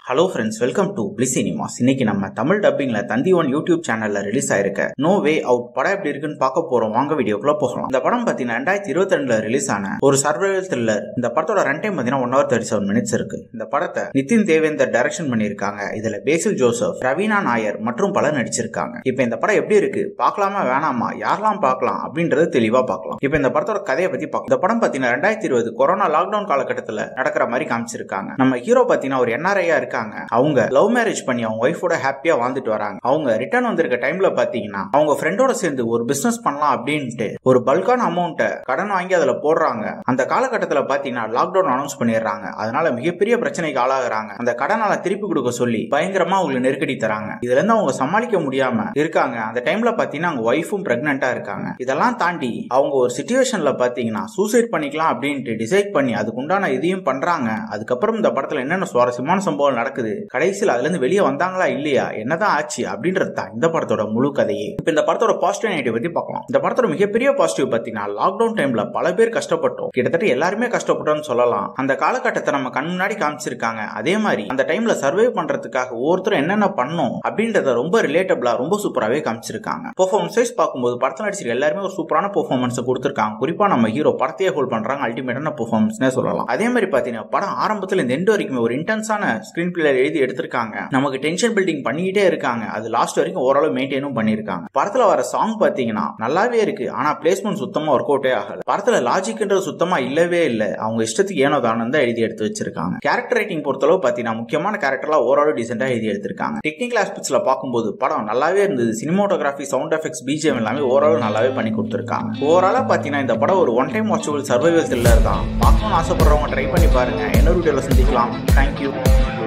hello friends welcome to பிளி cinemas இன்னைக்கு நம்ம தமிழ் டப்பிங்ல தந்தி ஒன் யூடியூப் சேனல்ல ரிலீஸ் ஆயிருக்க நோ வே அவுட் படம் எப்படி இருக்குன்னு பார்க்க போறோம் வாங்க வீடியோக்குள்ள போகலாம் இந்த படம் பாத்தீங்கன்னா ரெண்டாயிரத்தி இருபத்தி ரெண்டுல ரிலீஸ் ஆன ஒரு சர்வைவல் த்ரில்லர் இந்த படத்தோட ரன் டைம் பாத்தீங்கன்னா one hour thirty seven minutes இருக்கு இந்த படத்தை நிதின் தேவேந்தர் டைரக்ஷன் பண்ணியிருக்காங்க இதுல பேசில் ஜோசப் ரவீனா நாயர் மற்றும் பலர் நடிச்சிருக்காங்க இப்போ இந்த படம் எப்படி இருக்கு பார்க்கலாமா வேணாமா யாரெல்லாம் பார்க்கலாம் அப்படின்றது தெளிவா பார்க்கலாம் இப்போ இந்த படத்தோட கதையை பத்தி பார்க்கலாம் இந்த படம் பாத்தீங்கன்னா ரெண்டாயிரத்தி இருபது கொரோனா லாக்டவுன் காலகட்டத்தில் நடக்கிற மாதிரி காமிச்சிருக்காங்க நம்ம ஹீரோ பாத்தீங்கன்னா ஒரு என்ஆர்ஐயா இருக்காங்க அவங்க லவ் மேரேஜ் பண்ணி அவங்க ஒய்ஃபோட ஹாப்பியா வாழ்ந்துட்டு வராங்க அவங்க ரிட்டர்ன் வந்திருக்க டைம்ல பாத்தீங்கன்னா அவங்க ஃப்ரெண்டோட சேர்ந்து ஒரு பிசினஸ் பண்ணலாம் அப்படின்ட்டு ஒரு பல்கான அமௌண்ட்டை கடன் வாங்கி அதுல போடுறாங்க அந்த காலகட்டத்தில் பாத்தீங்கன்னா லாக்டவுன் அனௌன்ஸ் பண்ணிடுறாங்க அதனால மிகப்பெரிய பிரச்சனைக்கு ஆளாகிறாங்க அந்த கடனால திருப்பி கொடுக்க சொல்லி பயங்கரமா அவங்களுக்கு நெருக்கடி தராங்க இதுல இருந்து அவங்க சமாளிக்க முடியாம இருக்காங்க அந்த டைம்ல பாத்தீங்கன்னா அவங்க ஒய்ஃபும் பிரெக்னெண்டா இருக்காங்க இதெல்லாம் தாண்டி அவங்க ஒரு சுச்சுவேஷன்ல பாத்தீங்கன்னா சூசைட் பண்ணிக்கலாம் அப்படின்ட்டு டிசைட் பண்ணி அதுக்கு உண்டான இதையும் பண்றாங்க அதுக்கப்புறம் இந்த படத்துல என்னென்ன சுவாரஸ்யமான சம்பவம் நடக்குது கடைசியில் அதுல இருந்து வெளியே வந்தாங்களா இல்லையா என்னதான் ஆச்சு அப்படின்றது தான் இந்த படத்தோட முழு கதையே இப்ப இந்த படத்தோட பாசிட்டிவ் நெகட்டிவ் பத்தி பார்க்கலாம் இந்த படத்தோட மிகப்பெரிய பாசிட்டிவ் பாத்தீங்கன்னா லாக்டவுன் டைம்ல பல பேர் கஷ்டப்பட்டோம் கிட்டத்தட்ட எல்லாருமே கஷ்டப்பட்டோம்னு சொல்லலாம் அந்த காலகட்டத்தை நம்ம கண் முன்னாடி காமிச்சிருக்காங்க அதே மாதிரி அந்த டைம்ல சர்வை பண்றதுக்காக ஒவ்வொருத்தரும் என்னென்ன பண்ணோம் அப்படின்றத ரொம்ப ரிலேட்டபிளா ரொம்ப சூப்பராகவே காமிச்சிருக்காங்க பெர்ஃபார்மன்ஸ் வைஸ் பார்க்கும்போது படத்தில் நடிச்சிருக்க எல்லாருமே ஒரு சூப்பரான பெர்ஃபார்மன்ஸ் கொடுத்துருக்காங்க குறிப்பா நம்ம ஹீரோ படத்தையே ஹோல்ட் பண்றாங்க அல்டிமேட்டான பெர்ஃபார்மன்ஸ்னே சொல்லலாம் அதே மாதிரி பாத்தீங்கன்னா படம் ஆரம்பத்துல இந்த எண்டு வரைக்குமே ஒரு இன்டென்ஸான ஸ்கிரீன் பிளே எழுதி எடுத்திருக்காங்க நமக்கு டென்ஷன் பில்டிங் பண்ணிக்கிட்டே இருக்காங்க அது லாஸ்ட் வரைக்கும் ஓரளவு மெயின்டைனும் பண்ணிருக்காங்க படத்துல வர சாங் பாத்தீங்கன்னா நல்லாவே இருக்கு ஆனா பிளேஸ்மெண்ட் சுத்தமா ஒர்க் அவுட்டே ஆகல படத்துல லாஜிக்ன்றது சுத்தமா இல்லவே இல்ல அவங்க இஷ்டத்துக்கு ஏனோ தானம் தான் எழுதி எடுத்து வச்சிருக்காங்க கேரக்டர் ரைட்டிங் பொறுத்தளவு பாத்தீங்கன்னா முக்கியமான கேரக்டர்லாம் ஓரளவு டீசெண்டா எழுதி எடுத்திருக்காங்க டெக்னிக்கல் ஆஸ்பெக்ட்ஸ்ல பார்க்கும்போது படம் நல்லாவே இருந்தது சினிமோட்டோகிராஃபி சவுண்ட் எஃபெக்ட்ஸ் பிஜிஎம் எல்லாமே ஓரளவு நல்லாவே பண்ணி கொடுத்துருக்காங்க ஓவராலா பாத்தீங்கன்னா இந்த படம் ஒரு one time watchable survival thriller தான் பார்க்கணும்னு ஆசைப்படுறவங்க ட்ரை பண்ணி பாருங்க என்ன வீடியோல சந்திக்கலாம் தேங்க்யூ